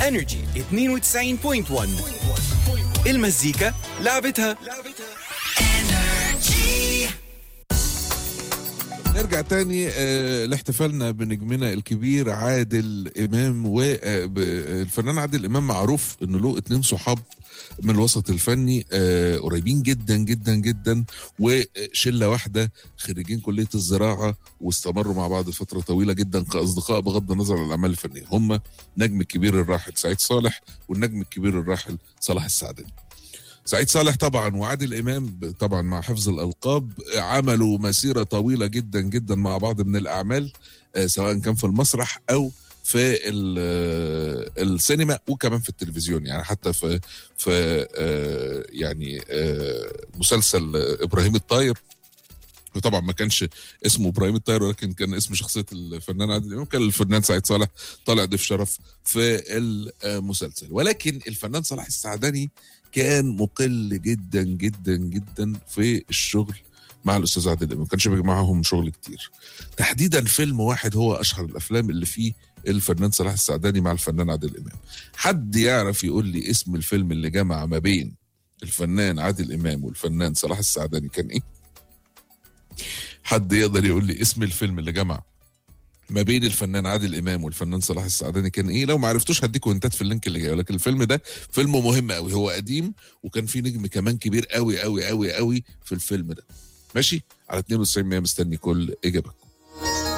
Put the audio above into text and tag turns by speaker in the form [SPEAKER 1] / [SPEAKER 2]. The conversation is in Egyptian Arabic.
[SPEAKER 1] انرجي 92.1 المزيكا لعبتها
[SPEAKER 2] نرجع تاني آه، لاحتفالنا بنجمنا الكبير عادل امام والفنان عادل امام معروف انه له اتنين صحاب من الوسط الفني آه، قريبين جدا جدا جدا وشله واحده خريجين كليه الزراعه واستمروا مع بعض فتره طويله جدا كاصدقاء بغض النظر عن الاعمال الفنيه هم نجم الكبير الراحل سعيد صالح والنجم الكبير الراحل صلاح السعدني سعيد صالح طبعا وعادل امام طبعا مع حفظ الالقاب عملوا مسيره طويله جدا جدا مع بعض من الاعمال آه، سواء كان في المسرح او في ال- آه، السينما وكمان في التلفزيون يعني حتى في في آه، يعني آه، مسلسل آه، ابراهيم الطاير وطبعا ما كانش اسمه ابراهيم الطاير ولكن كان اسم شخصيه الفنان عادل امام كان الفنان سعيد صالح طالع ضيف شرف في المسلسل ولكن الفنان صلاح السعدني كان مقل جدا جدا جدا في الشغل مع الاستاذ عادل امام ما كانش بيجمعهم شغل كتير تحديدا فيلم واحد هو اشهر الافلام اللي فيه الفنان صلاح السعداني مع الفنان عادل امام حد يعرف يقول لي اسم الفيلم اللي جمع ما بين الفنان عادل امام والفنان صلاح السعداني كان ايه حد يقدر يقول لي اسم الفيلم اللي جمع ما بين الفنان عادل امام والفنان صلاح السعداني كان ايه لو ما عرفتوش هديكوا هنتات في اللينك اللي جاي ولكن الفيلم ده فيلم مهم قوي هو قديم وكان في نجم كمان كبير قوي قوي قوي قوي في الفيلم ده ماشي على 92 مستني كل اجابتكم